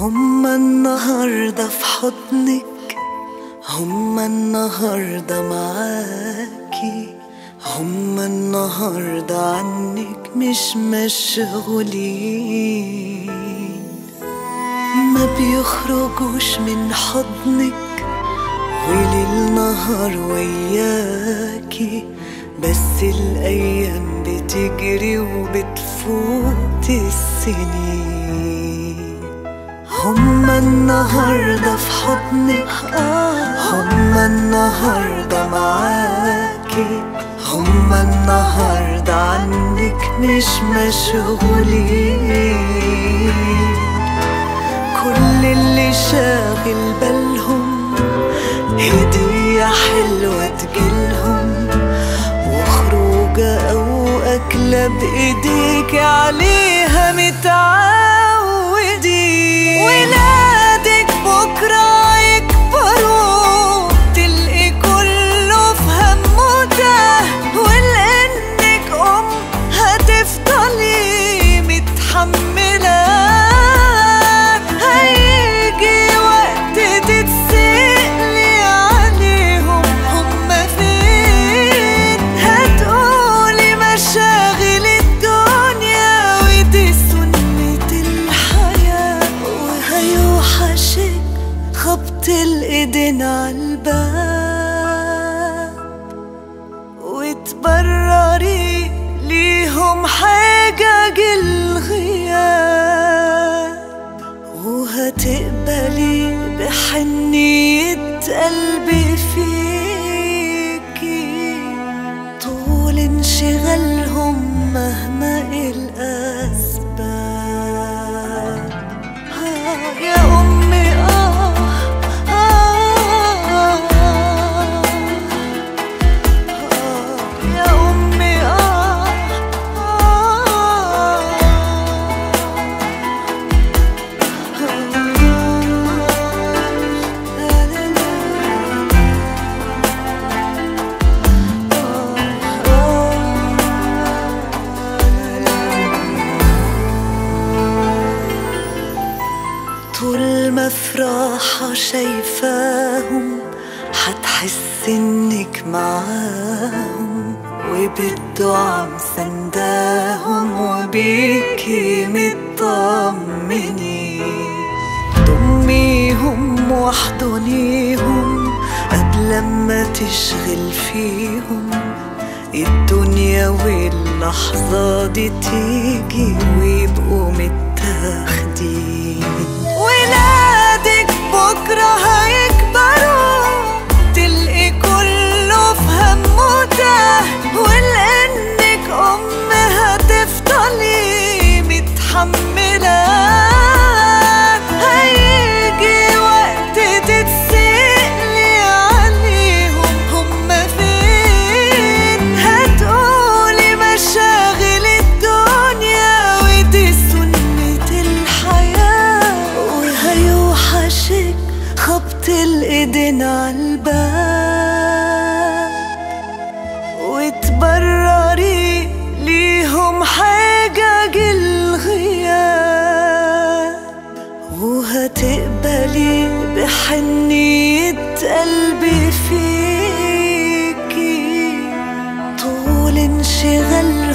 هما النهاردة في حضنك هما النهاردة معاكي هما النهاردة عنك مش مشغولين ما بيخرجوش من حضنك وليل نهار وياكي بس الأيام بتجري وبتفوت السنين هما النهاردة في حضنك هما النهاردة معاكي هما النهاردة عنك مش مشغولين كل اللي شاغل بالهم هدية حلوة تجيلهم وخروجة أو أكلة بإيديك عليها متعودين ولادك بكرة يكبروا تلقي كله في همه تاه ولأنك أم هتفضلي متحملة هيجي وقت تتسألي عليهم هما فين هتقولي مشاغل الدنيا ودي سنة الحياة وهيوحشك خبط الإيدين عالباب وتبرري ليهم حجج الغياب وهتقبلي بحنية قلبي فيكي طول انشغالهم مهما الأسباب آه يا أمي آه آه يا أمي آه طول ما في راحة شايفاهم حتحس انك معاهم وبالدعاء مسنداهم وبيكي مطمنين ضميهم واحضنيهم قبل ما تشغل فيهم الدنيا واللحظة دي تيجي ويبقوا متاخدين ولادك بكرة هيكبروا تلقي كله في همه تاه ولأنك أم هتفضلي متحملة هيجي وقت تتسألي عليهم هما فين هتقولي مشاغل الدنيا ودي سنة الحياة وهيوحشك خبط الإيدين عالباب وتبرري ليهم حجج الغياب وهتقبلي بحنية قلبي فيكي طول انشغال